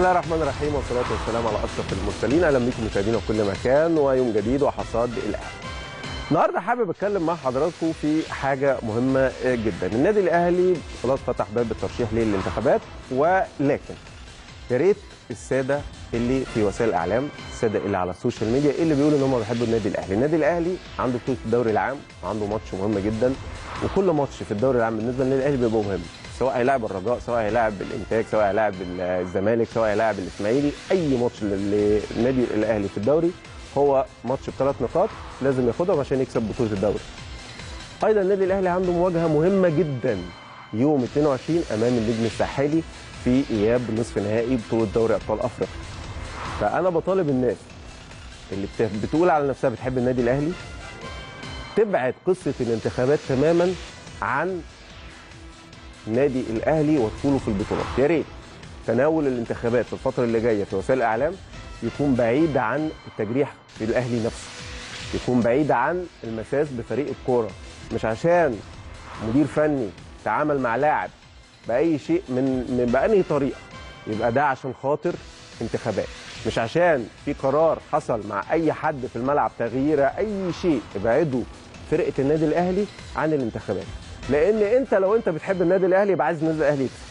الله الرحمن الرحيم والصلاة والسلام على أشرف المرسلين أهلا بكم مشاهدينا في كل مكان ويوم جديد وحصاد الأهلي. النهارده حابب أتكلم مع حضراتكم في حاجة مهمة جدا، النادي الأهلي خلاص فتح باب الترشيح للانتخابات ولكن يا ريت السادة اللي في وسائل الإعلام، السادة اللي على السوشيال ميديا اللي بيقولوا إن هم بيحبوا النادي الأهلي، النادي الأهلي عنده بطولة الدوري العام وعنده ماتش مهم جدا وكل ماتش في الدوري العام بالنسبة للنادي الأهلي بيبقى مهم، سواء هيلاعب الرجاء سواء هيلاعب الانتاج سواء هيلاعب الزمالك سواء هيلاعب الاسماعيلي اي ماتش للنادي الاهلي في الدوري هو ماتش بثلاث نقاط لازم ياخدهم عشان يكسب بطوله الدوري ايضا النادي الاهلي عنده مواجهه مهمه جدا يوم 22 امام النجم الساحلي في اياب نصف نهائي بطوله دوري ابطال افريقيا فانا بطالب الناس اللي بتقول على نفسها بتحب النادي الاهلي تبعد قصه الانتخابات تماما عن النادي الاهلي ودخوله في البطولات يا ريت تناول الانتخابات في الفتره اللي جايه في وسائل الاعلام يكون بعيد عن التجريح في الاهلي نفسه يكون بعيد عن المساس بفريق الكوره مش عشان مدير فني تعامل مع لاعب باي شيء من من بأنهي طريقه يبقى ده عشان خاطر انتخابات مش عشان في قرار حصل مع اي حد في الملعب تغيير اي شيء ابعدوا فرقه النادي الاهلي عن الانتخابات لان انت لو انت بتحب النادي الاهلي يبقى عايز النادي الاهلي يكسب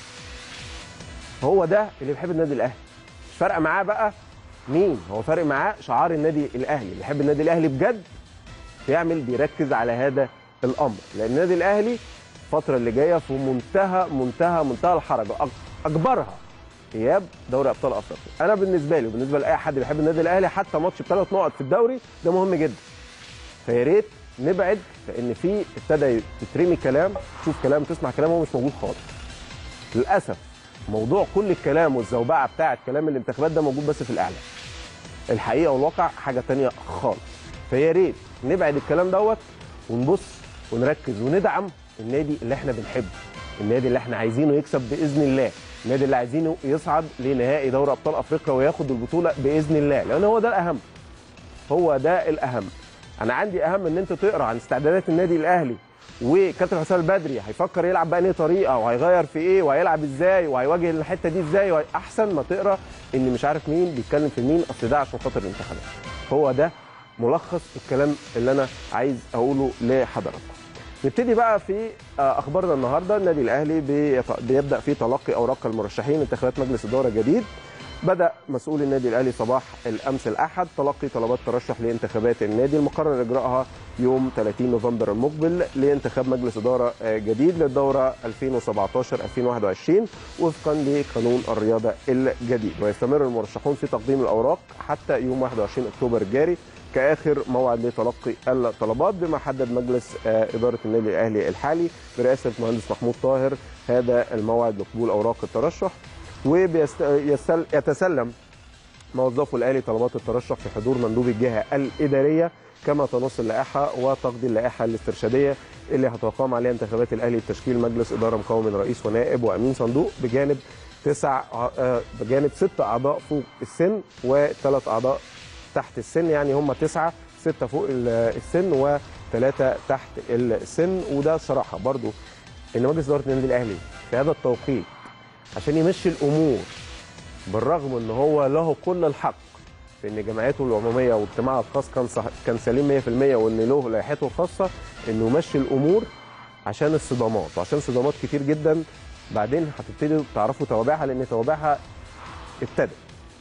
هو ده اللي بيحب النادي الاهلي مش فارقه معاه بقى مين هو فارق معاه شعار النادي الاهلي اللي بيحب النادي الاهلي بجد بيعمل بيركز على هذا الامر لان النادي الاهلي الفتره اللي جايه في منتهى منتهى منتهى الحرج اكبرها اياب دوري ابطال افريقيا انا بالنسبه لي وبالنسبه لاي حد بيحب النادي الاهلي حتى ماتش بثلاث نقط في الدوري ده مهم جدا فيا ريت نبعد لان في ابتدى يترمي كلام تشوف كلام تسمع كلام هو مش موجود خالص للاسف موضوع كل الكلام والزوبعه بتاعه كلام الانتخابات ده موجود بس في الاعلام الحقيقه والواقع حاجه تانية خالص فيا ريت نبعد الكلام دوت ونبص ونركز وندعم النادي اللي احنا بنحبه النادي اللي احنا عايزينه يكسب باذن الله النادي اللي عايزينه يصعد لنهائي دوري ابطال افريقيا وياخد البطوله باذن الله لان هو ده الاهم هو ده الاهم انا عندي اهم ان انت تقرا عن استعدادات النادي الاهلي وكابتن حسام البدري هيفكر يلعب بأنهي طريقه وهيغير في ايه وهيلعب ازاي وهيواجه الحته دي ازاي وهي... احسن ما تقرا ان مش عارف مين بيتكلم في مين اصل ده عشان خاطر الانتخابات هو ده ملخص الكلام اللي انا عايز اقوله لحضراتكم نبتدي بقى في اخبارنا النهارده النادي الاهلي بيبدا في تلقي اوراق المرشحين لانتخابات مجلس اداره جديد بدا مسؤول النادي الاهلي صباح الامس الاحد تلقي طلبات ترشح لانتخابات النادي المقرر اجراءها يوم 30 نوفمبر المقبل لانتخاب مجلس اداره جديد للدوره 2017 2021 وفقا لقانون الرياضه الجديد ويستمر المرشحون في تقديم الاوراق حتى يوم 21 اكتوبر الجاري كاخر موعد لتلقي الطلبات بما حدد مجلس اداره النادي الاهلي الحالي برئاسه المهندس محمود طاهر هذا الموعد لقبول اوراق الترشح ويتسلم موظفو الاهلي طلبات الترشح في حضور مندوب الجهه الاداريه كما تنص اللائحه وتقضي اللائحه الاسترشاديه اللي هتقام عليها انتخابات الاهلي لتشكيل مجلس اداره مكون من رئيس ونائب وامين صندوق بجانب تسع بجانب ست اعضاء فوق السن وثلاث اعضاء تحت السن يعني هم تسعه سته فوق السن وثلاثه تحت السن وده صراحه برضو ان مجلس اداره النادي الاهلي في هذا التوقيت عشان يمشي الامور بالرغم ان هو له كل الحق في ان جمعيته العموميه واجتماعها الخاص كان صح كان سليم 100% وان له لائحته الخاصه انه يمشي الامور عشان الصدامات وعشان صدامات كتير جدا بعدين هتبتدوا تعرفوا توابعها لان توابعها ابتدت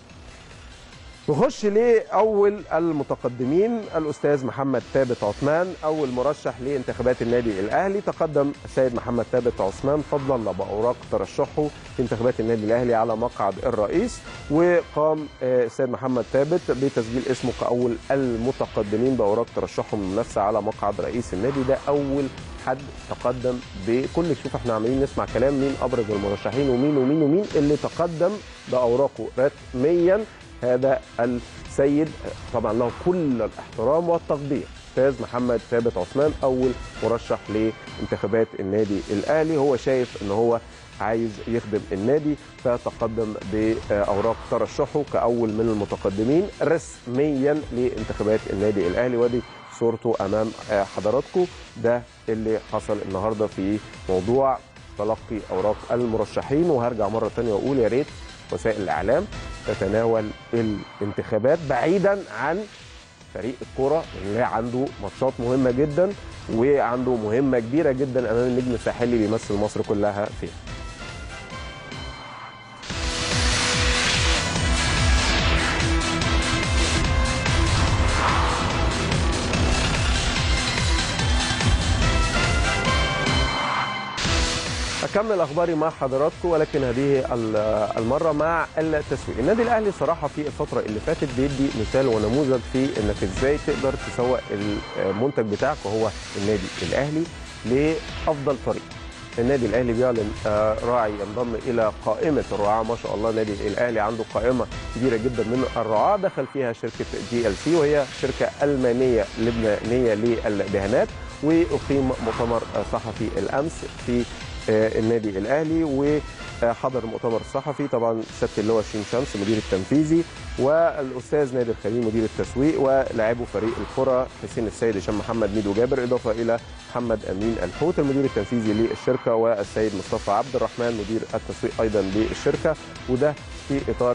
نخش لاول المتقدمين الاستاذ محمد ثابت عثمان اول مرشح لانتخابات النادي الاهلي تقدم السيد محمد ثابت عثمان فضلا باوراق ترشحه في انتخابات النادي الاهلي على مقعد الرئيس وقام السيد محمد ثابت بتسجيل اسمه كاول المتقدمين باوراق ترشحه من المنافسه على مقعد رئيس النادي ده اول حد تقدم بكل شوف احنا عمالين نسمع كلام مين ابرز المرشحين ومين ومين ومين اللي تقدم باوراقه رسميا هذا السيد طبعا له كل الاحترام والتقدير استاذ محمد ثابت عثمان اول مرشح لانتخابات النادي الاهلي هو شايف ان هو عايز يخدم النادي فتقدم باوراق ترشحه كاول من المتقدمين رسميا لانتخابات النادي الاهلي ودي صورته امام حضراتكم ده اللي حصل النهارده في موضوع تلقي اوراق المرشحين وهرجع مره ثانيه واقول يا ريت وسائل الاعلام تتناول الانتخابات بعيدا عن فريق الكرة اللي عنده ماتشات مهمة جدا وعنده مهمة كبيرة جدا أمام النجم الساحلي بيمثل مصر كلها فيها أكمل أخباري مع حضراتكم ولكن هذه المرة مع التسويق النادي الأهلي صراحة في الفترة اللي فاتت بيدي مثال ونموذج في إنك إزاي تقدر تسوق المنتج بتاعك وهو النادي الأهلي لأفضل طريقة النادي الاهلي بيعلن راعي ينضم الى قائمه الرعاه ما شاء الله النادي الاهلي عنده قائمه كبيره جدا من الرعاه دخل فيها شركه جي ال سي وهي شركه المانيه لبنانيه للدهانات واقيم مؤتمر صحفي الامس في النادي الاهلي وحضر المؤتمر الصحفي طبعا سياده اللواء شين شمس المدير التنفيذي والاستاذ نادر خليل مدير التسويق ولاعبو فريق الكره حسين السيد هشام محمد ميدو جابر اضافه الى محمد امين الحوت المدير التنفيذي للشركه والسيد مصطفى عبد الرحمن مدير التسويق ايضا للشركه وده في اطار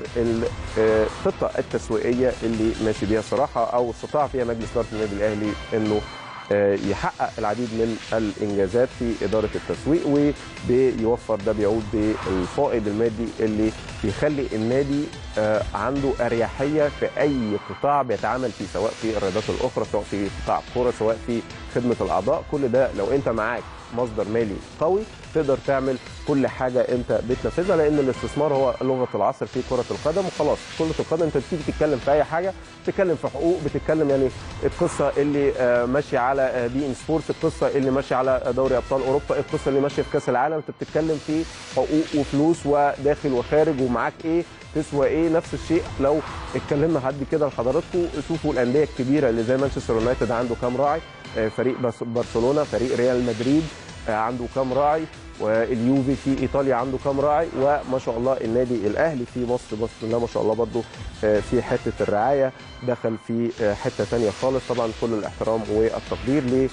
الخطه التسويقيه اللي ماشي بيها صراحه او استطاع فيها مجلس اداره النادي الاهلي انه يحقق العديد من الانجازات في اداره التسويق وبيوفر ده بيعود بالفائض المادي اللي بيخلي النادي عنده اريحيه في اي قطاع بيتعامل فيه سواء في الرياضات الاخرى سواء في قطاع الكوره سواء في خدمه الاعضاء كل ده لو انت معاك مصدر مالي قوي تقدر تعمل كل حاجه انت بتنفذها لان الاستثمار هو لغه العصر في كره القدم وخلاص كره القدم انت بتيجي تتكلم في اي حاجه بتتكلم في حقوق بتتكلم يعني القصه اللي ماشيه على بي ان سبورتس القصه اللي ماشيه على دوري ابطال اوروبا القصه اللي ماشيه في كاس العالم انت بتتكلم في حقوق وفلوس وداخل وخارج ومعاك ايه تسوى ايه نفس الشيء لو اتكلمنا حد كده لحضراتكم شوفوا الانديه الكبيره اللي زي مانشستر يونايتد عنده كام راعي فريق برشلونه فريق ريال مدريد عنده كام راعي واليوفي في ايطاليا عنده كام راعي وما شاء الله النادي الاهلي في مصر بسم الله ما شاء الله برضه في حته الرعايه دخل في حته ثانيه خالص طبعا كل الاحترام والتقدير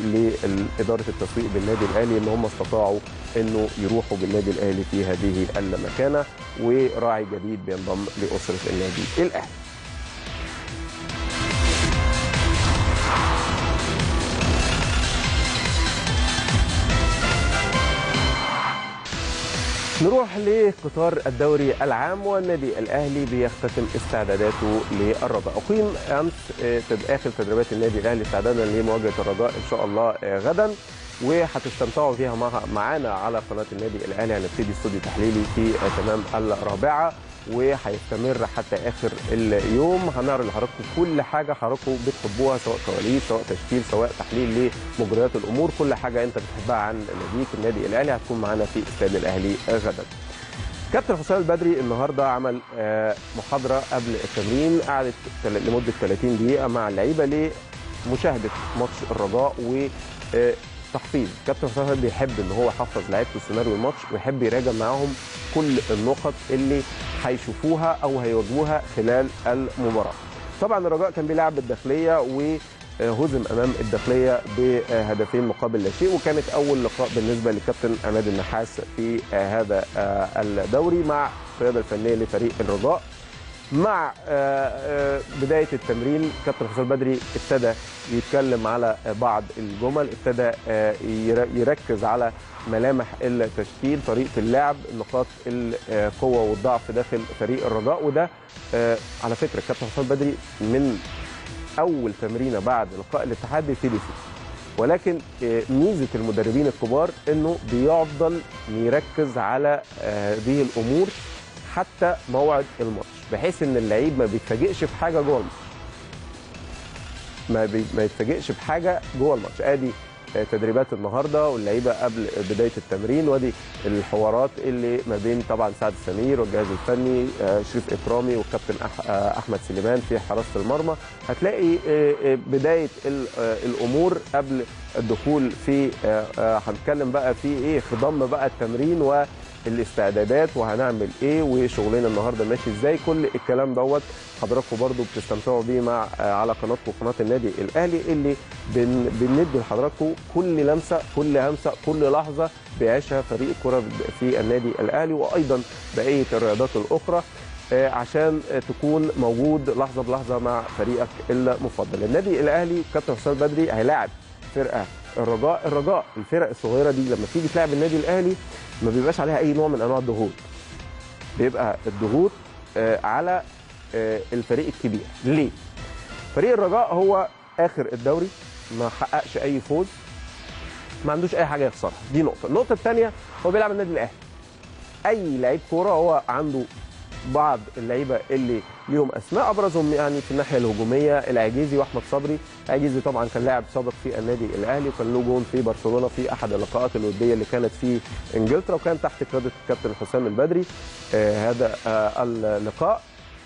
لاداره التسويق بالنادي الاهلي ان هم استطاعوا انه يروحوا بالنادي الاهلي في هذه المكانه وراعي جديد بينضم لاسره النادي الاهلي نروح لقطار الدوري العام والنادي الاهلي بيختتم استعداداته للرجاء اقيم امس اخر تدريبات النادي الاهلي استعدادا لمواجهه الرجاء ان شاء الله غدا وهتستمتعوا فيها معانا على قناه النادي الاهلي هنبتدي استوديو تحليلي في تمام الرابعه وهيستمر حتى اخر اليوم هنعرض لحضراتكم كل حاجه حضراتكم بتحبوها سواء كواليس سواء تشكيل سواء تحليل لمجريات الامور كل حاجه انت بتحبها عن ناديك النادي الاهلي هتكون معانا في استاد الاهلي غدا. كابتن حسام البدري النهارده عمل محاضره قبل التمرين قعدت لمده 30 دقيقه مع اللعيبه لمشاهده ماتش الرجاء و تحفيظ كابتن حسام بيحب ان هو يحفظ لعيبته سيناريو الماتش ويحب يراجع معاهم كل النقط اللي هيشوفوها او هيواجهوها خلال المباراه طبعا الرجاء كان بيلعب بالداخليه وهزم امام الداخليه بهدفين مقابل لا شيء وكانت اول لقاء بالنسبه لكابتن عماد النحاس في هذا الدوري مع القياده الفنيه لفريق الرجاء مع بدايه التمرين كابتن حسام البدري ابتدى يتكلم على بعض الجمل ابتدى يركز على ملامح التشكيل طريقه اللعب نقاط القوه والضعف داخل فريق الرجاء وده على فكره كابتن حسام البدري من اول تمرينه بعد لقاء الاتحاد بيبتدي فيه ولكن ميزه المدربين الكبار انه بيفضل يركز على هذه الامور حتى موعد الماتش بحيث ان اللعيب ما بيتفاجئش بحاجه جوه الماتش ما بي... ما يتفاجئش بحاجه جوه الماتش ادي تدريبات النهارده واللعيبه قبل بدايه التمرين وادي الحوارات اللي ما بين طبعا سعد السمير والجهاز الفني شريف اكرامي والكابتن احمد سليمان في حراسه المرمى هتلاقي بدايه الامور قبل الدخول في هنتكلم بقى في ايه خضم بقى التمرين و الاستعدادات وهنعمل ايه وشغلنا النهارده ماشي ازاي كل الكلام دوت حضراتكم برضو بتستمتعوا بيه مع على قناتكم قناه النادي الاهلي اللي بن بندي لحضراتكم كل لمسه كل همسه كل لحظه بيعيشها فريق الكره في النادي الاهلي وايضا بقيه الرياضات الاخرى عشان تكون موجود لحظه بلحظه مع فريقك المفضل النادي الاهلي كابتن حسام بدري هيلاعب فرقه الرجاء الرجاء الفرق الصغيره دي لما تيجي تلعب النادي الاهلي ما بيبقاش عليها اي نوع من انواع الضغوط بيبقى الضغوط على الفريق الكبير ليه فريق الرجاء هو اخر الدوري ما حققش اي فوز ما عندوش اي حاجه يخسرها دي نقطه النقطه الثانيه هو بيلعب النادي الاهلي اي لعيب كوره هو عنده بعض اللعيبه اللي ليهم اسماء ابرزهم يعني في الناحيه الهجوميه العجيزي واحمد صبري العجيزي طبعا كان لاعب سابق في النادي الاهلي وكان له جون في برشلونه في احد اللقاءات الوديه اللي كانت في انجلترا وكان تحت قياده الكابتن حسام البدري آه هذا آه اللقاء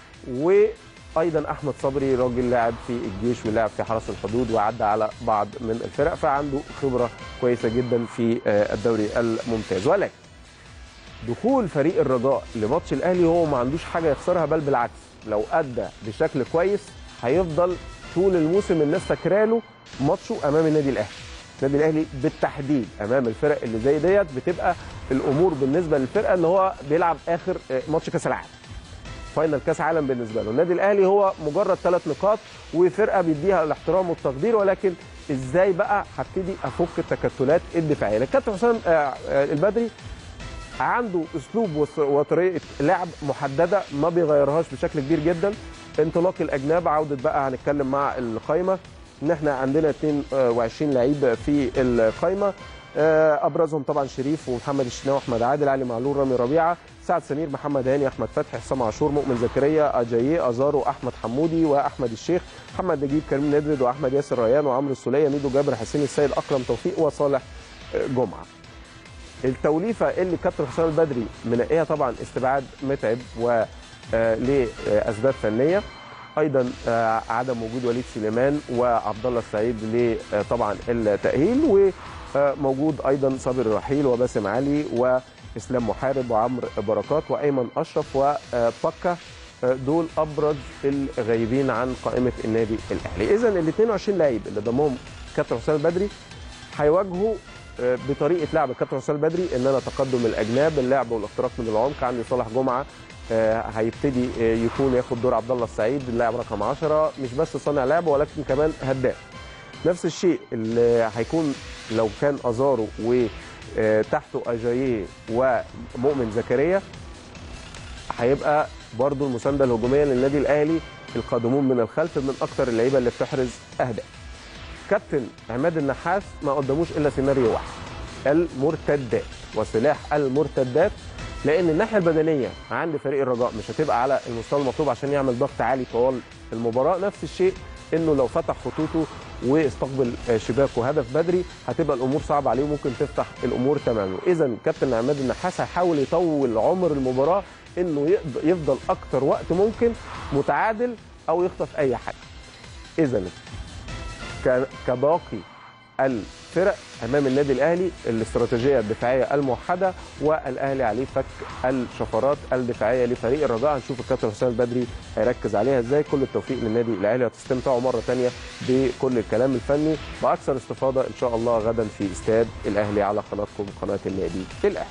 وايضا احمد صبري راجل لاعب في الجيش ولعب في حرس الحدود وعدى على بعض من الفرق فعنده خبره كويسه جدا في آه الدوري الممتاز ولكن دخول فريق الرجاء لماتش الاهلي هو ما عندوش حاجه يخسرها بل بالعكس لو ادى بشكل كويس هيفضل طول الموسم الناس فاكره له ماتشه امام النادي الاهلي النادي الاهلي بالتحديد امام الفرق اللي زي ديت بتبقى الامور بالنسبه للفرقه ان هو بيلعب اخر ماتش كاس العالم فاينل كاس عالم بالنسبه له النادي الاهلي هو مجرد ثلاث نقاط وفرقه بيديها الاحترام والتقدير ولكن ازاي بقى هبتدي افك التكتلات الدفاعيه الكابتن حسام البدري عنده اسلوب وطريقه لعب محدده ما بيغيرهاش بشكل كبير جدا انطلاق الاجناب عوده بقى هنتكلم مع القايمه ان احنا عندنا 22 لعيب في القايمه ابرزهم طبعا شريف ومحمد الشناوي واحمد عادل علي معلول رامي ربيعه سعد سمير محمد هاني احمد فتحي حسام عاشور مؤمن زكريا اجاييه ازارو احمد حمودي واحمد الشيخ محمد نجيب كريم ندرد واحمد ياسر ريان وعمرو السوليه ميدو جابر حسين السيد اكرم توفيق وصالح جمعه التوليفه اللي كابتن حسام البدري منقيها طبعا استبعاد متعب و لاسباب فنيه ايضا عدم وجود وليد سليمان وعبد الله السعيد لطبعا التاهيل وموجود ايضا صابر رحيل وباسم علي واسلام محارب وعمرو بركات وايمن اشرف وبكا دول ابرز الغايبين عن قائمه النادي الاهلي اذا ال 22 لعيب اللي ضمهم كابتن حسام البدري هيواجهوا بطريقه لعب الكابتن حسام البدري ان انا تقدم الاجناب اللعب والاختراق من العمق عندي صالح جمعه هيبتدي يكون ياخد دور عبد الله السعيد اللاعب رقم 10 مش بس صانع لعب ولكن كمان هداف نفس الشيء اللي هيكون لو كان ازارو وتحته اجاييه ومؤمن زكريا هيبقى برضو المسانده الهجوميه للنادي الاهلي القادمون من الخلف من اكثر اللعيبه اللي بتحرز اهداف كابتن عماد النحاس ما قدموش الا سيناريو واحد المرتدات وسلاح المرتدات لان الناحيه البدنيه عند فريق الرجاء مش هتبقى على المستوى المطلوب عشان يعمل ضغط عالي طوال المباراه نفس الشيء انه لو فتح خطوطه واستقبل شباكه هدف بدري هتبقى الامور صعبه عليه وممكن تفتح الامور تماما اذا كابتن عماد النحاس هيحاول يطول عمر المباراه انه يفضل اكتر وقت ممكن متعادل او يخطف اي حاجه اذا كباقي الفرق امام النادي الاهلي الاستراتيجيه الدفاعيه الموحده والاهلي عليه فك الشفرات الدفاعيه لفريق الرجاء هنشوف الكابتن حسام البدري هيركز عليها ازاي كل التوفيق للنادي الاهلي هتستمتعوا مره ثانيه بكل الكلام الفني باكثر استفاضه ان شاء الله غدا في استاد الاهلي على قناتكم قناه النادي الاهلي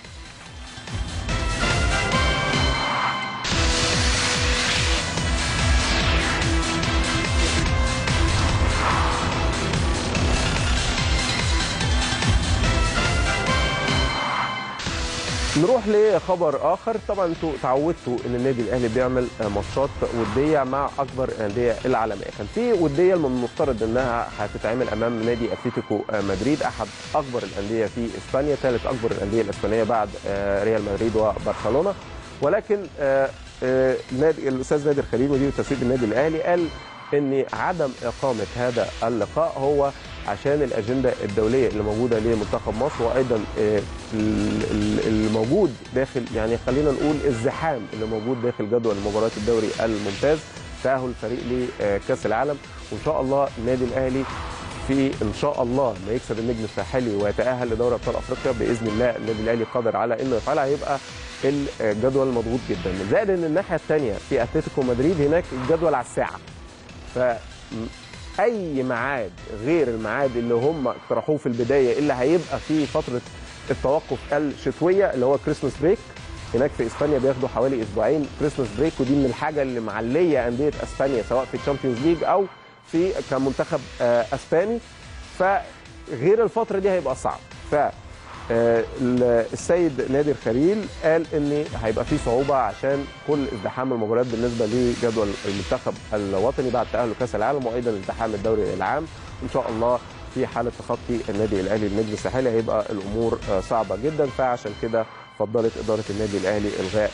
نروح لخبر اخر طبعا انتوا تعودتوا ان النادي الاهلي بيعمل ماتشات وديه مع اكبر الانديه العالميه كان في وديه المفترض انها هتتعمل امام نادي اتلتيكو مدريد احد اكبر الانديه في اسبانيا ثالث اكبر الانديه الاسبانيه بعد ريال مدريد وبرشلونه ولكن نادي الاستاذ نادر خليل مدير التسويق النادي الاهلي قال ان عدم اقامه هذا اللقاء هو عشان الاجنده الدوليه اللي موجوده لمنتخب مصر وايضا الموجود داخل يعني خلينا نقول الزحام اللي موجود داخل جدول مباريات الدوري الممتاز تاهل الفريق لكاس العالم وان شاء الله النادي الاهلي في ان شاء الله ما يكسب النجم الساحلي ويتاهل لدوري ابطال افريقيا باذن الله النادي الاهلي قادر على انه يفعلها هيبقى الجدول مضغوط جدا زائد ان الناحيه الثانيه في اتلتيكو مدريد هناك الجدول على الساعه ف اي ميعاد غير الميعاد اللي هم اقترحوه في البدايه اللي هيبقى في فتره التوقف الشتويه اللي هو كريسماس بريك هناك في اسبانيا بياخدوا حوالي اسبوعين كريسماس بريك ودي من الحاجه اللي معليه انديه اسبانيا سواء في الشامبيونز ليج او في كمنتخب اسباني فغير الفتره دي هيبقى صعب ف السيد نادر خليل قال ان هيبقى في صعوبه عشان كل ازدحام المباريات بالنسبه لجدول المنتخب الوطني بعد تاهل كاس العالم وايضا ازدحام الدوري العام ان شاء الله في حاله تخطي النادي الاهلي النجم الساحلي هيبقى الامور صعبه جدا فعشان كده فضلت اداره النادي الاهلي الغاء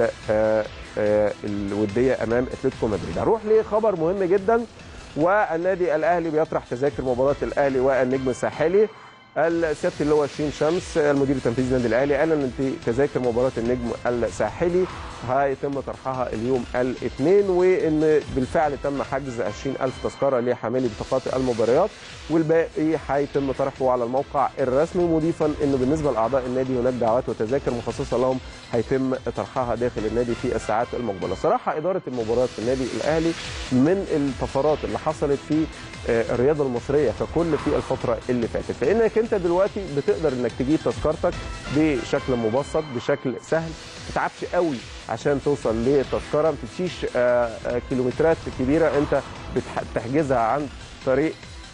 الوديه امام اتلتيكو مدريد هنروح لخبر مهم جدا والنادي الاهلي بيطرح تذاكر مباراه الاهلي والنجم الساحلي السيادة اللي هو شين شمس المدير التنفيذي للنادي الاهلي قال ان تذاكر مباراه النجم الساحلي هيتم طرحها اليوم الاثنين وان بالفعل تم حجز 20000 تذكره لحاملي بطاقات المباريات والباقي هيتم طرحه على الموقع الرسمي مضيفا انه بالنسبه لاعضاء النادي هناك دعوات وتذاكر مخصصه لهم هيتم طرحها داخل النادي في الساعات المقبله. صراحه اداره المباراه في النادي الاهلي من الطفرات اللي حصلت في الرياضه المصريه ككل في الفتره اللي فاتت فانك انت دلوقتي بتقدر انك تجيب تذكرتك بشكل مبسط بشكل سهل ما تتعبش قوي عشان توصل للتذكره ما تمشيش كيلومترات كبيره انت بتحجزها عن طريق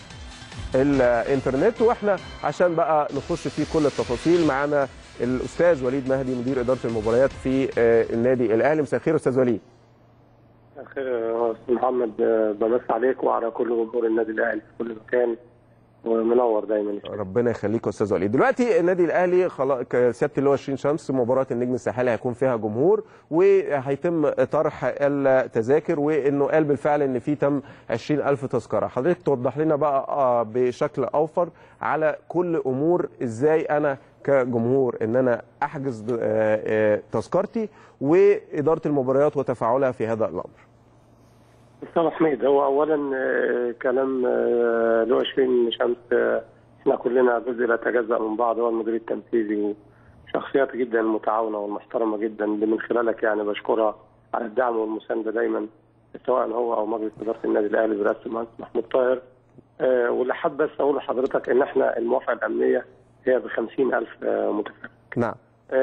الانترنت واحنا عشان بقى نخش في كل التفاصيل معانا الاستاذ وليد مهدي مدير اداره المباريات في النادي الاهلي مساء الخير استاذ وليد مساء الخير يا استاذ محمد بمسي عليك وعلى كل جمهور النادي الاهلي في كل مكان ومنور دايما ربنا يخليك يا استاذ وليد دلوقتي النادي الاهلي خلاص سياده اللي هو 20 شمس مباراه النجم الساحلي هيكون فيها جمهور وهيتم طرح التذاكر وانه قال بالفعل ان في تم 20000 تذكره حضرتك توضح لنا بقى بشكل اوفر على كل امور ازاي انا كجمهور ان انا احجز تذكرتي واداره المباريات وتفاعلها في هذا الامر استاذ حميد هو اولا كلام له 20 شمس احنا كلنا جزء لا يتجزا من بعض هو المدير التنفيذي وشخصيات جدا متعاونه والمحترمه جدا اللي من خلالك يعني بشكرها على الدعم والمسانده دايما سواء هو او مجلس اداره النادي الاهلي برئاسه المهندس محمود طاهر واللي حابب بس اقول لحضرتك ان احنا الموافقه الامنيه هي ب 50000 متفرج. نعم.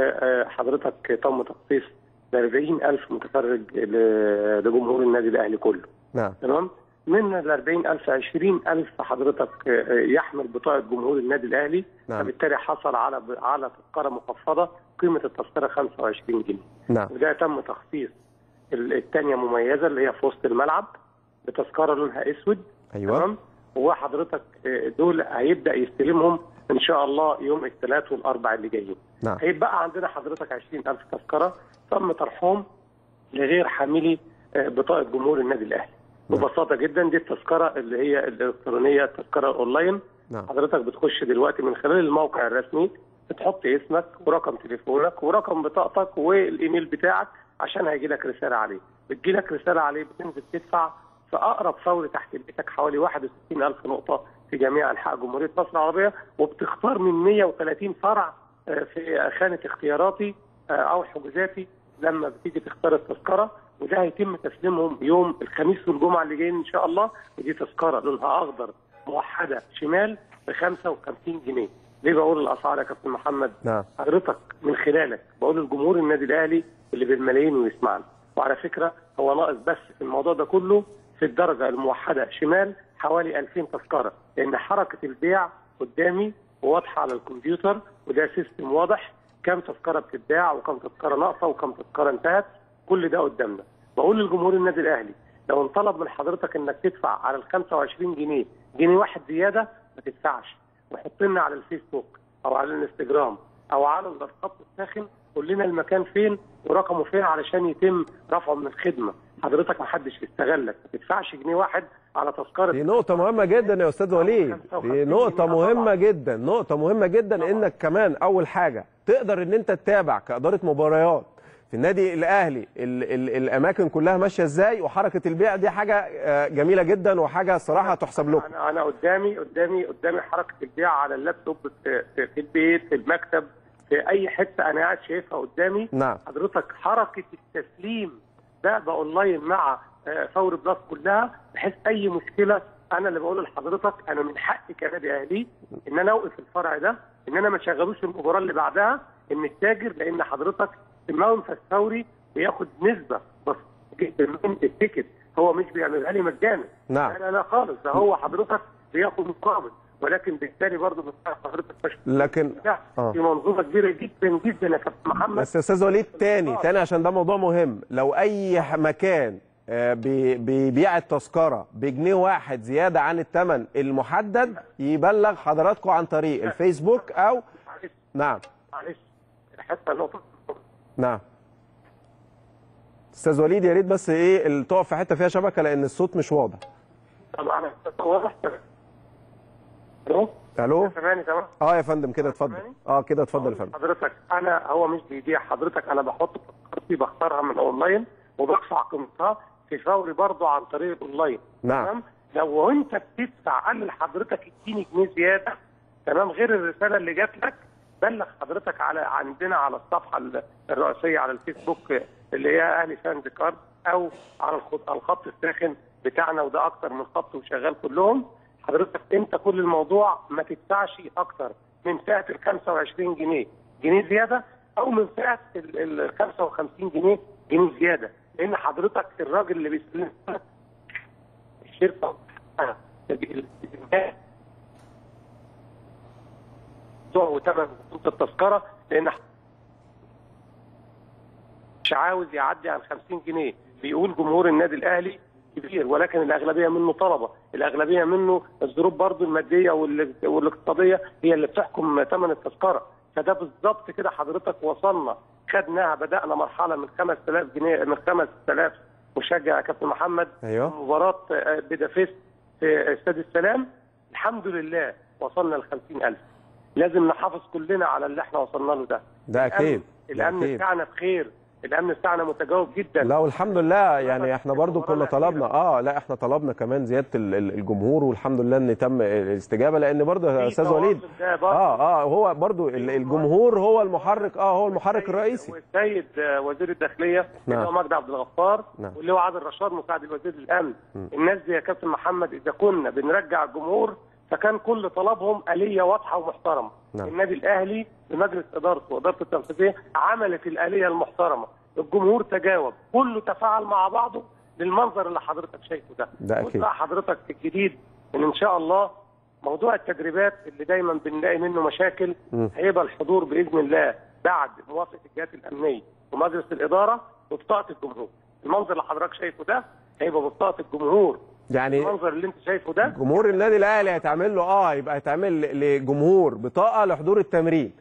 حضرتك تم تخصيص ل 40000 متفرج لجمهور النادي الاهلي كله. نعم. تمام؟ من ال 40000 20000 حضرتك يحمل بطاقه جمهور النادي الاهلي نعم. فبالتالي حصل على على تذكره مخفضه قيمه التذكره 25 جنيه. نعم. وده تم تخصيص الثانيه مميزه اللي هي في وسط الملعب بتذكره لونها اسود. ايوه. تمام؟ وحضرتك دول هيبدا يستلمهم ان شاء الله يوم الثلاث والاربع اللي جايين. نعم. هيبقى عندنا حضرتك 20000 تذكره تم طرحهم لغير حاملي بطاقه جمهور النادي الاهلي. نعم. ببساطه جدا دي التذكره اللي هي الالكترونيه التذكره الاونلاين. نعم. حضرتك بتخش دلوقتي من خلال الموقع الرسمي بتحط اسمك ورقم تليفونك ورقم بطاقتك والايميل بتاعك عشان هيجي لك رساله عليه. بتجي لك رساله عليه بتنزل تدفع في اقرب فور تحت بيتك حوالي 61000 نقطه في جميع انحاء جمهوريه مصر العربيه وبتختار من 130 فرع في خانه اختياراتي او حجوزاتي لما بتيجي تختار التذكره وده هيتم تسليمهم يوم الخميس والجمعه اللي جايين ان شاء الله ودي تذكره لونها اخضر موحده شمال ب 55 جنيه ليه بقول الاسعار يا كابتن محمد؟ نعم. حضرتك من خلالك بقول للجمهور النادي الاهلي اللي بالملايين ويسمعنا وعلى فكره هو ناقص بس في الموضوع ده كله في الدرجه الموحده شمال حوالي 2000 تذكره لان حركه البيع قدامي واضحه على الكمبيوتر وده سيستم واضح كم تذكره بتتباع وكم تذكره ناقصه وكم تذكره انتهت كل ده قدامنا بقول للجمهور النادي الاهلي لو انطلب من حضرتك انك تدفع على ال 25 جنيه جنيه واحد زياده ما تدفعش وحط لنا على الفيسبوك او على الانستجرام او على الخط الساخن قول لنا المكان فين ورقمه فين علشان يتم رفعه من الخدمه حضرتك ما حدش يستغلك ما تدفعش جنيه واحد على تذكره دي نقطة مهمة جدا يا أستاذ وليد دي نقطة مهمة جدا نقطة مهمة جدا إنك كمان أول حاجة تقدر إن أنت تتابع كإدارة مباريات في النادي الاهلي ال ال الاماكن كلها ماشيه ازاي وحركه البيع دي حاجه آه، جميله جدا وحاجه صراحه تحسب لكم انا انا قدامي قدامي قدامي حركه البيع على اللابتوب في, في, في البيت في المكتب في اي حته انا قاعد شايفها قدامي نعم حضرتك حركه التسليم ده بقى اونلاين مع آه، فور بلس كلها بحيث اي مشكله انا اللي بقول لحضرتك انا من حقي كنادي اهلي ان انا اوقف الفرع ده ان انا ما اشغلوش المباراه اللي بعدها ان التاجر لان حضرتك المنفذ الثوري بياخد نسبه بسيطه جدا من التيكت هو مش بيعملها لي مجانا نعم. لا لا لا خالص ده هو حضرتك بياخد مقابل ولكن بالتالي برضه بتاع حضرتك مش لكن ده آه. في منظومه كبيره جدا جدا يا كابتن محمد بس يا استاذ وليد تاني تاني عشان ده موضوع مهم لو اي ح- مكان آه، بي- بيبيع التذكره بجنيه واحد زياده عن الثمن المحدد يبلغ حضراتكم عن طريق الفيسبوك او معلش نعم معلش حتى النقطه نعم استاذ وليد يا ريت بس ايه ال- تقف في حته فيها شبكه لان الصوت مش واضح طبعا واضح الو الو سامعني تمام اه يا فندم كده اتفضل اه كده اتفضل يا فندم حضرتك انا هو مش بيبيع حضرتك انا بحط تذكرتي بختارها من اونلاين وبدفع قيمتها في فوري برضه عن طريق الاونلاين نعم. تمام لو انت بتدفع قال لحضرتك اديني جنيه زياده تمام غير الرساله اللي جات لك بلغ حضرتك على عندنا على الصفحه ال- الرئيسيه على الفيسبوك اللي هي اهلي فاند كارد او على الخط, الخط الساخن بتاعنا وده اكتر من خط وشغال كلهم حضرتك انت كل الموضوع ما تدفعش اكتر من فئه ال 25 جنيه جنيه زياده او من فئه ال ال 55 جنيه جنيه زياده لان حضرتك الراجل اللي بيستلم الشركه وثمن التذكره لان مش عاوز يعدي عن 50 جنيه بيقول جمهور النادي الاهلي كبير ولكن الاغلبيه منه طلبه الاغلبيه منه الظروف برضو الماديه وال- والاقتصاديه هي اللي بتحكم ثمن التذكره فده بالظبط كده حضرتك وصلنا خدناها بدانا مرحله من 5000 جنيه من 5000 مشجع يا كابتن محمد ايوه مباراه آه، بيدافيست في استاد السلام الحمد لله وصلنا ل 50000 لازم نحافظ كلنا على اللي احنا وصلنا له ده ده اكيد ده الامن أكيد. بتاعنا بخير الامن بتاعنا متجاوب جدا لا والحمد لله يعني احنا برضو المباراة كنا طلبنا اه لا احنا طلبنا كمان زياده ال- ال- الجمهور والحمد لله ان تم الاستجابه لان برضو يا في استاذ تواصل وليد ده برضه. اه اه هو برضو ال- الجمهور هو المحرك اه هو المحرك الرئيسي والسيد آه، وزير الداخليه نعم. اللي هو مجدي عبد الغفار نعم. واللي هو عادل رشاد مساعد الوزير الامن الناس دي يا كابتن محمد اذا كنا بنرجع الجمهور فكان كل طلبهم اليه واضحه ومحترمه نعم. النادي الاهلي بمجلس ادارته وادارته التنفيذيه عملت الاليه المحترمه الجمهور تجاوب كله تفاعل مع بعضه للمنظر اللي حضرتك شايفه ده ده أكيد. وبقى حضرتك الجديد ان ان شاء الله موضوع التدريبات اللي دايما بنلاقي منه مشاكل مم. هيبقى الحضور باذن الله بعد موافقه الجهات الامنيه ومجلس الاداره وبطاقه الجمهور المنظر اللي حضرتك شايفه ده هيبقى ببطاقه الجمهور يعني المنظر اللي انت شايفه ده جمهور النادي الاهلي هيتعمل له اه يبقى هيتعمل لجمهور بطاقه لحضور التمرين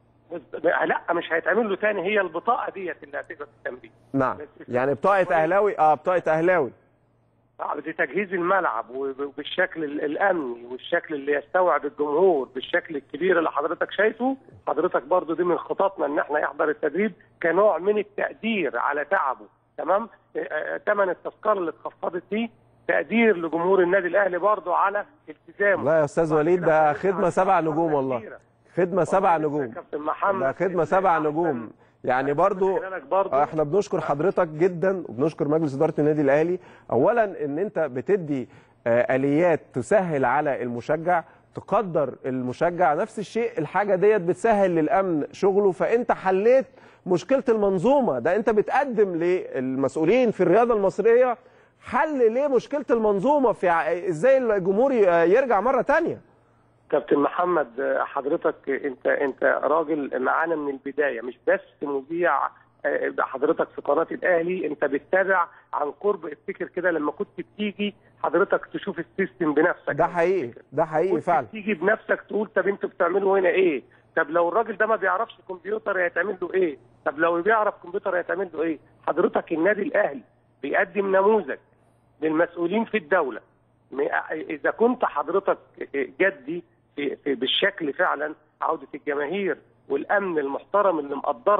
لا مش هيتعمل له تاني هي البطاقه ديت اللي هتبقى في التمرين نعم يعني بطاقه اهلاوي اه بطاقه اهلاوي لتجهيز الملعب وبالشكل ال- الامني والشكل اللي يستوعب الجمهور بالشكل الكبير اللي حضرتك شايفه حضرتك برضو دي من خططنا ان احنا يحضر التدريب كنوع من التقدير على تعبه تمام ثمن التذكره اللي اتخفضت دي تقدير لجمهور النادي الاهلي برضو على التزامه لا يا استاذ وليد ده خدمه سبع نجوم والله خدمه سبع والله نجوم يا كابتن محمد ده خدمه سبع نجوم يعني برضو خلالك برضو آه، احنا بنشكر حضرتك جدا وبنشكر مجلس اداره النادي الاهلي اولا ان انت بتدي آه، اليات تسهل على المشجع تقدر المشجع نفس الشيء الحاجه ديت بتسهل للامن شغله فانت حليت مشكله المنظومه ده انت بتقدم للمسؤولين في الرياضه المصريه حل ليه مشكله المنظومه في ع- ازاي الجمهور ي- يرجع مره تانية كابتن محمد آه، حضرتك انت انت راجل معانا من البدايه مش بس مذيع آه، حضرتك في قناه الاهلي انت بتتابع عن قرب افتكر كده لما كنت بتيجي حضرتك تشوف السيستم بنفسك ده حقيقي ده حقيقي كنت فعلا تيجي بنفسك تقول طب انتوا بتعملوا هنا ايه؟ طب لو الراجل ده ما بيعرفش كمبيوتر هيتعمل له ايه؟ طب لو بيعرف كمبيوتر هيتعمل له ايه؟ حضرتك النادي الاهلي بيقدم نموذج للمسؤولين في الدوله م- اذا كنت حضرتك جدي في في بالشكل فعلا عوده الجماهير والامن المحترم اللي مقدرنا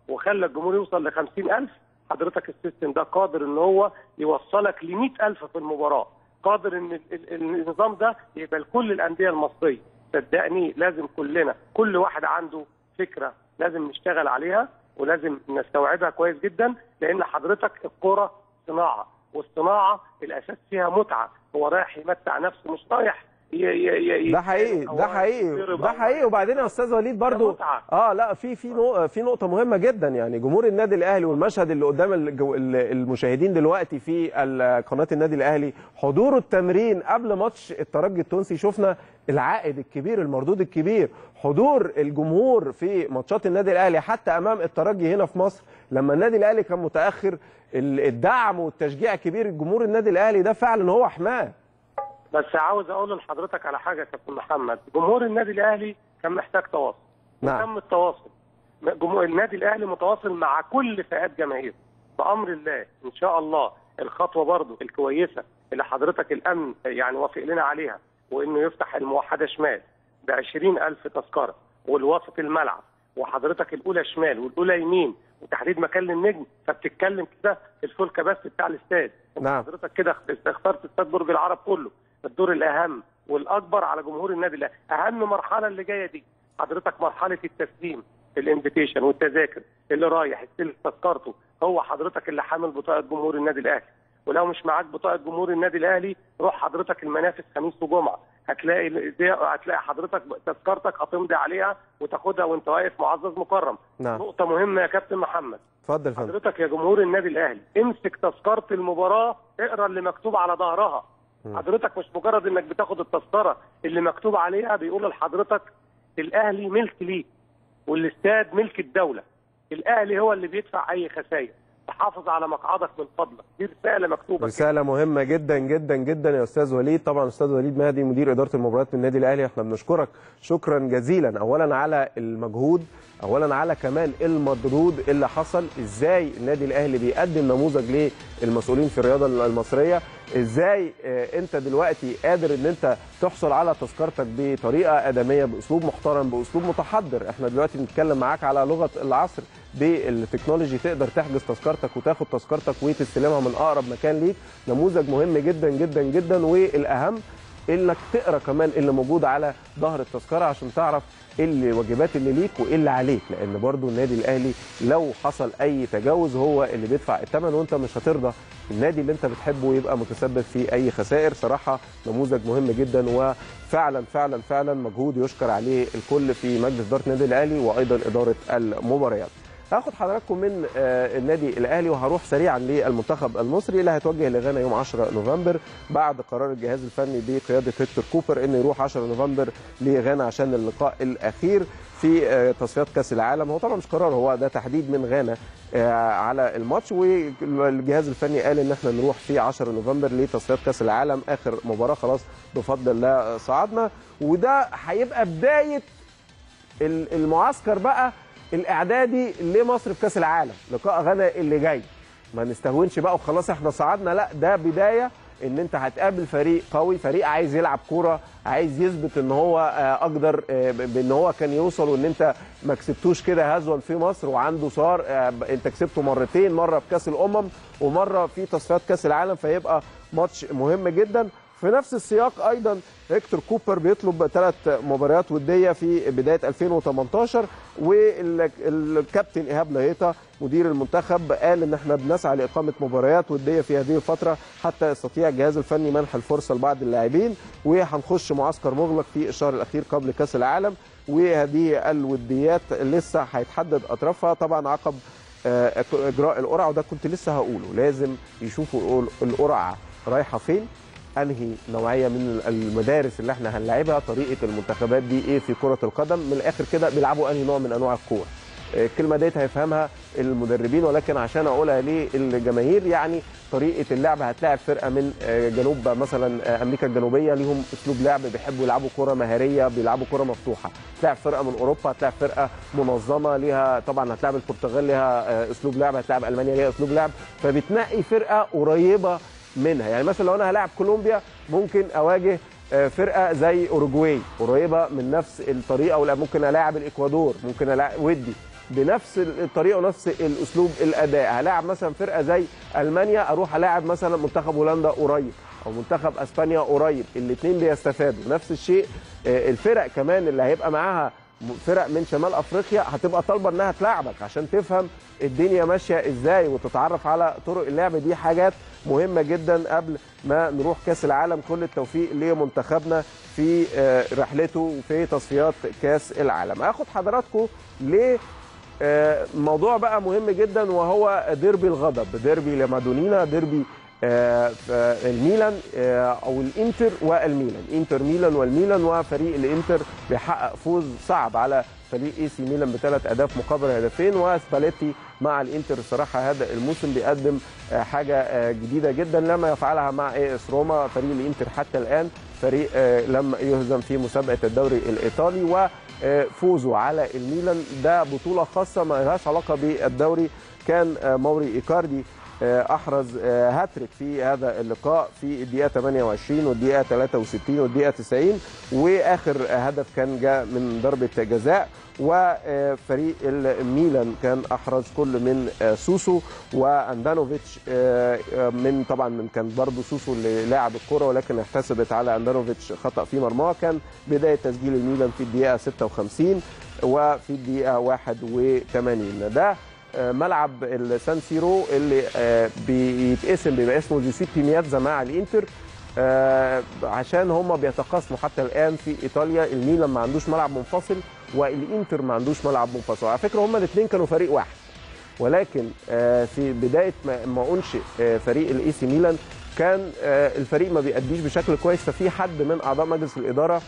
وخلى الجمهور يوصل ل 50000 حضرتك السيستم ده قادر ان هو يوصلك ل 100000 في المباراه قادر ان ال- ال- النظام ده يبقى لكل الانديه المصريه صدقني لازم كلنا كل واحد عنده فكره لازم نشتغل عليها ولازم نستوعبها كويس جدا لان حضرتك الكوره صناعه والصناعه الاساس فيها متعه هو رايح يمتع نفسه مش رايح ي- ي- ي- ده حقيقي أو ده حقيقي يضرب ده أو- حقيقي وبعدين يا استاذ وليد برضو متعة. اه لا في في نو- في نقطه مهمه جدا يعني جمهور النادي الاهلي والمشهد اللي قدام الجو- ال- المشاهدين دلوقتي في ال- قناه النادي الاهلي حضور التمرين قبل ماتش الترجي التونسي شفنا العائد الكبير المردود الكبير حضور الجمهور في ماتشات النادي الاهلي حتى امام الترجي هنا في مصر لما النادي الاهلي كان متاخر ال- الدعم والتشجيع الكبير الجمهور النادي الاهلي ده فعلا هو حماه بس عاوز اقول لحضرتك على حاجه يا كابتن محمد جمهور النادي الاهلي كان محتاج تواصل نعم. تم التواصل جمهور النادي الاهلي متواصل مع كل فئات جماهير بامر الله ان شاء الله الخطوه برضو الكويسه اللي حضرتك الامن يعني وافق لنا عليها وانه يفتح الموحده شمال ب 20000 تذكره والوسط الملعب وحضرتك الاولى شمال والاولى يمين وتحديد مكان للنجم فبتتكلم كده في الفول كباستي بتاع الاستاد انت نعم. حضرتك كده اخترت استاد برج العرب كله الدور الاهم والاكبر على جمهور النادي الاهلي اهم مرحله اللي جايه دي حضرتك مرحله التسليم الانفيتيشن والتذاكر اللي رايح يستلم تذكرته هو حضرتك اللي حامل بطاقه جمهور النادي الاهلي ولو مش معاك بطاقه جمهور النادي الاهلي روح حضرتك المنافس خميس وجمعه هتلاقي دي هتلاقي حضرتك تذكرتك هتمضي عليها وتاخدها وانت واقف معزز مكرم نعم. نقطه مهمه يا كابتن محمد اتفضل يا فندم حضرتك يا جمهور النادي الاهلي امسك تذكره المباراه اقرا اللي مكتوب على ظهرها حضرتك مش مجرد انك بتاخد التذكره اللي مكتوب عليها بيقول لحضرتك الاهلي ملك ليك والاستاد ملك الدوله الاهلي هو اللي بيدفع اي خسائر تحافظ على مقعدك من فضلك دي رساله مكتوبه كده. رسالة مهمة جدا جدا جدا يا أستاذ وليد طبعا أستاذ وليد مهدي مدير إدارة المباريات من النادي الأهلي احنا بنشكرك شكرا جزيلا أولا على المجهود أولا على كمان المردود اللي حصل إزاي النادي الأهلي بيقدم نموذج للمسؤولين في الرياضة المصرية إزاي آه، أنت دلوقتي قادر إن أنت تحصل على تذكرتك بطريقة آدمية بأسلوب محترم بأسلوب متحضر احنا دلوقتي بنتكلم معاك على لغة العصر بالتكنولوجي تقدر تحجز تذكرتك وتاخد تذكرتك وتستلمها من اقرب مكان ليك نموذج مهم جدا جدا جدا والاهم انك تقرا كمان اللي موجود على ظهر التذكره عشان تعرف ايه الواجبات اللي ليك وايه اللي عليك لان برضو النادي الاهلي لو حصل اي تجاوز هو اللي بيدفع الثمن وانت مش هترضى النادي اللي انت بتحبه يبقى متسبب في اي خسائر صراحه نموذج مهم جدا وفعلا فعلا فعلا مجهود يشكر عليه الكل في مجلس اداره النادي الاهلي وايضا اداره المباريات هاخد حضراتكم من آه، النادي الاهلي وهروح سريعا للمنتخب المصري اللي هيتوجه لغانا يوم 10 نوفمبر بعد قرار الجهاز الفني بقياده هيكتور كوبر انه يروح 10 نوفمبر لغانا عشان اللقاء الاخير في آه، تصفيات كاس العالم هو طبعا مش قرار هو ده تحديد من غانا آه، على الماتش والجهاز الفني قال ان احنا نروح في 10 نوفمبر لتصفيات كاس العالم اخر مباراه خلاص بفضل الله صعدنا وده هيبقى بدايه ال- المعسكر بقى الاعدادي لمصر في كاس العالم لقاء غانا اللي جاي ما نستهونش بقى وخلاص احنا صعدنا لا ده بدايه ان انت هتقابل فريق قوي فريق عايز يلعب كوره عايز يثبت ان هو آه، اقدر آه، ب- بان هو كان يوصل وان انت ما كسبتوش كده هزوا في مصر وعنده صار آه، ب- انت كسبته مرتين مره في كاس الامم ومره في تصفيات كاس العالم فيبقى ماتش مهم جدا في نفس السياق ايضا هيكتور كوبر بيطلب ثلاث مباريات وديه في بدايه 2018 والكابتن ايهاب لهيطه مدير المنتخب قال ان احنا بنسعى لاقامه مباريات وديه في هذه الفتره حتى يستطيع الجهاز الفني منح الفرصه لبعض اللاعبين وهنخش معسكر مغلق في الشهر الاخير قبل كاس العالم وهذه الوديات لسه هيتحدد اطرافها طبعا عقب آه، اجراء القرعه وده كنت لسه هقوله لازم يشوفوا القرعه رايحه فين انهي نوعيه من المدارس اللي احنا هنلعبها طريقه المنتخبات دي ايه في كره القدم من الاخر كده بيلعبوا انهي نوع من انواع الكوره الكلمه ديت هيفهمها المدربين ولكن عشان اقولها للجماهير يعني طريقه اللعب هتلاعب فرقه من جنوب مثلا امريكا الجنوبيه ليهم اسلوب لعب بيحبوا يلعبوا كره مهاريه بيلعبوا كره مفتوحه هتلاعب فرقه من اوروبا هتلاعب فرقه منظمه ليها طبعا هتلاعب البرتغال ليها اسلوب لعب هتلاعب المانيا ليها اسلوب لعب فبتنقي فرقه قريبه منها يعني مثلا لو انا هلاعب كولومبيا ممكن اواجه فرقه زي اوروجواي قريبه من نفس الطريقه ولا ممكن الاعب الاكوادور ممكن الاعب ودي بنفس الطريقه ونفس الاسلوب الاداء هلاعب مثلا فرقه زي المانيا اروح الاعب مثلا منتخب هولندا قريب او منتخب اسبانيا قريب الاثنين بيستفادوا نفس الشيء آه، الفرق كمان اللي هيبقى معاها فرق من شمال افريقيا هتبقى طالبه انها تلاعبك عشان تفهم الدنيا ماشيه ازاي وتتعرف على طرق اللعب دي حاجات مهمه جدا قبل ما نروح كاس العالم كل التوفيق لمنتخبنا في آه، رحلته في تصفيات كاس العالم اخد حضراتكم ل آه، موضوع بقى مهم جدا وهو ديربي الغضب ديربي لمادونينا ديربي آه، ف- الميلان آه، او الانتر والميلان انتر ميلان والميلان وفريق الانتر بيحقق فوز صعب على فريق اي سي ميلان بثلاث اهداف مقابل هدفين وسباليتي مع الانتر الصراحه هذا الموسم بيقدم آه، حاجه آه، جديده جدا لما يفعلها مع اي اس روما فريق الانتر حتى الان فريق آه، لم يهزم في مسابقه الدوري الايطالي وفوزه على الميلان ده بطوله خاصه ما لهاش علاقه بالدوري كان آه، موري ايكاردي آه، احرز آه، هاتريك في هذا اللقاء في الدقيقه 28 والدقيقه 63 والدقيقه 90 واخر آه، هدف كان جاء من ضربه جزاء وفريق الميلان كان احرز كل من آه، سوسو واندانوفيتش آه، آه، من طبعا من كان برضه سوسو اللي لاعب الكره ولكن احتسبت على اندانوفيتش خطا في مرماه كان بدايه تسجيل الميلان في الدقيقه 56 وفي الدقيقه 81 ده آه، ملعب السان سيرو اللي آه، بيتقسم بيبقى اسمه جوزيبي مياتزا مع الانتر آه، عشان هم بيتقاسموا حتى الان في ايطاليا الميلان ما عندوش ملعب منفصل والانتر ما عندوش ملعب منفصل على فكره هم الاثنين كانوا فريق واحد ولكن آه، في بدايه ما ما انشئ آه، فريق الاي سي ميلان كان آه، الفريق ما بيأديش بشكل كويس ففي حد من اعضاء مجلس الاداره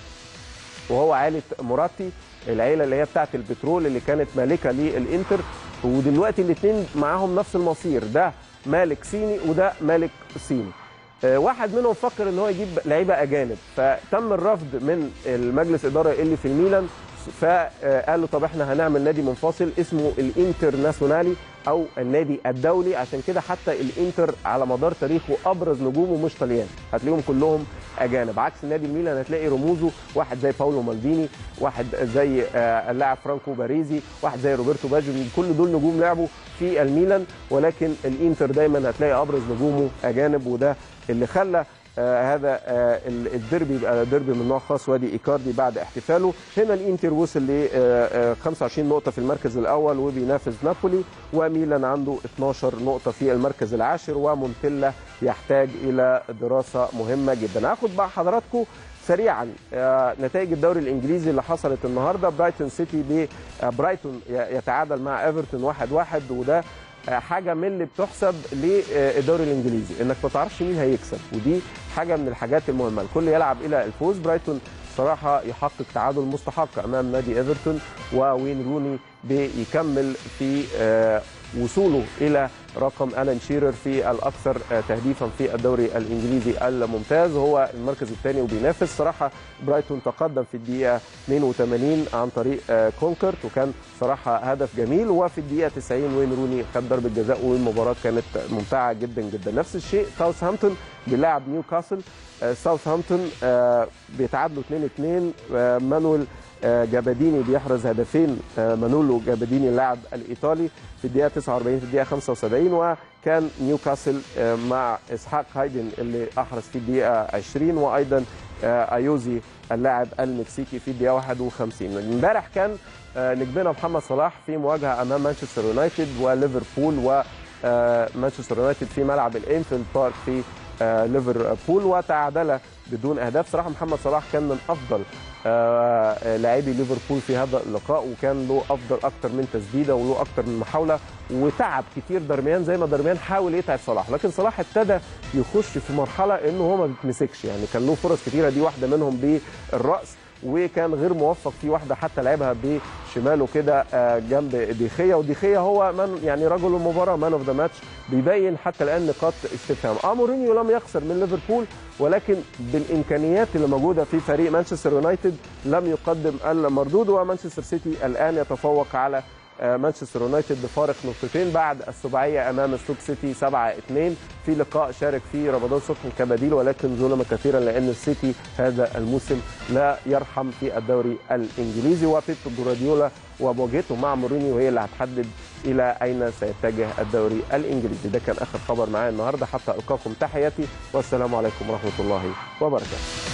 وهو عائله مراتي العيله اللي هي بتاعه البترول اللي كانت مالكه للانتر ودلوقتي الاثنين معاهم نفس المصير ده مالك صيني وده مالك صيني آه، واحد منهم فكر ان هو يجيب لعيبه اجانب فتم الرفض من المجلس اداره اللي في الميلان فقالوا طب احنا هنعمل نادي منفصل اسمه الانترناسيونالي او النادي الدولي عشان كده حتى الانتر على مدار تاريخه ابرز نجومه مش طليان هتلاقيهم كلهم اجانب عكس نادي الميلان هتلاقي رموزه واحد زي باولو مالديني واحد زي آه، اللاعب فرانكو باريزي واحد زي روبرتو باجيو كل دول نجوم لعبوا في الميلان ولكن الانتر دايما هتلاقي ابرز نجومه اجانب وده اللي خلى آه هذا آه ال- الديربي يبقى ديربي من نوع خاص وادي ايكاردي بعد احتفاله هنا الانتر وصل ل آه آه 25 نقطه في المركز الاول وبينافس نابولي وميلان عنده 12 نقطه في المركز العاشر ومونتيلا يحتاج الى دراسه مهمه جدا هاخد بقى حضراتكم سريعا آه، نتائج الدوري الانجليزي اللي حصلت النهارده برايتون سيتي ب آه، برايتون ي- يتعادل مع ايفرتون 1-1 واحد واحد وده آه، حاجه من اللي بتحسب للدوري الانجليزي انك ما تعرفش مين هيكسب ودي حاجه من الحاجات المهمه الكل يلعب الى الفوز برايتون صراحه يحقق تعادل مستحق امام نادي ايفرتون ووين روني بيكمل في آه، وصوله الى رقم الان شيرر في الاكثر آه، تهديفا في الدوري الانجليزي الممتاز هو المركز الثاني وبينافس صراحه برايتون تقدم في الدقيقه 82 عن طريق آه، كونكرت وكان صراحه هدف جميل وفي الدقيقه 90 وين روني خد ضربه جزاء والمباراه كانت ممتعه جدا جدا نفس الشيء ساوثهامبتون بيلعب نيوكاسل آه، ساوثهامبتون آه، بيتعادلوا 2-2 آه، مانويل آه، جاباديني بيحرز هدفين آه، مانولو جاباديني اللاعب الايطالي في الدقيقه 49 في الدقيقه 75 وكان نيوكاسل آه، مع اسحاق هايدن اللي احرز في الدقيقه 20 وايضا آه، ايوزي اللاعب المكسيكي في الدقيقه 51 امبارح كان آه، نجمنا محمد صلاح في مواجهه امام مانشستر يونايتد وليفربول ومانشستر يونايتد في ملعب الانفيلد بارك في آه، ليفربول وتعادل بدون اهداف صراحه محمد صلاح كان من افضل آه، آه، لاعبي ليفربول في هذا اللقاء وكان له افضل اكتر من تسديده وله اكتر من محاوله وتعب كتير درميان زي ما درميان حاول يتعب صلاح لكن صلاح ابتدى يخش في مرحله انه هو ما بيتمسكش يعني كان له فرص كتيره دي واحده منهم بالراس وكان غير موفق في واحده حتى لعبها بشماله كده آه، جنب ديخيا وديخيا هو من يعني رجل المباراه مان اوف ذا ماتش بيبين حتى الان نقاط استفهام اه مورينيو لم يخسر من ليفربول ولكن بالامكانيات اللي موجوده في فريق مانشستر يونايتد لم يقدم المردود ومانشستر سيتي الان يتفوق على مانشستر يونايتد بفارق نقطتين بعد السباعيه امام ستوك سيتي 7 2 في لقاء شارك فيه رمضان صبحي كبديل ولكن ظلم كثيرا لان السيتي هذا الموسم لا يرحم في الدوري الانجليزي وبيب جوارديولا ومواجهته مع مورينيو هي اللي هتحدد الى اين سيتجه الدوري الانجليزي ده كان اخر خبر معايا النهارده حتى القاكم تحياتي والسلام عليكم ورحمه الله وبركاته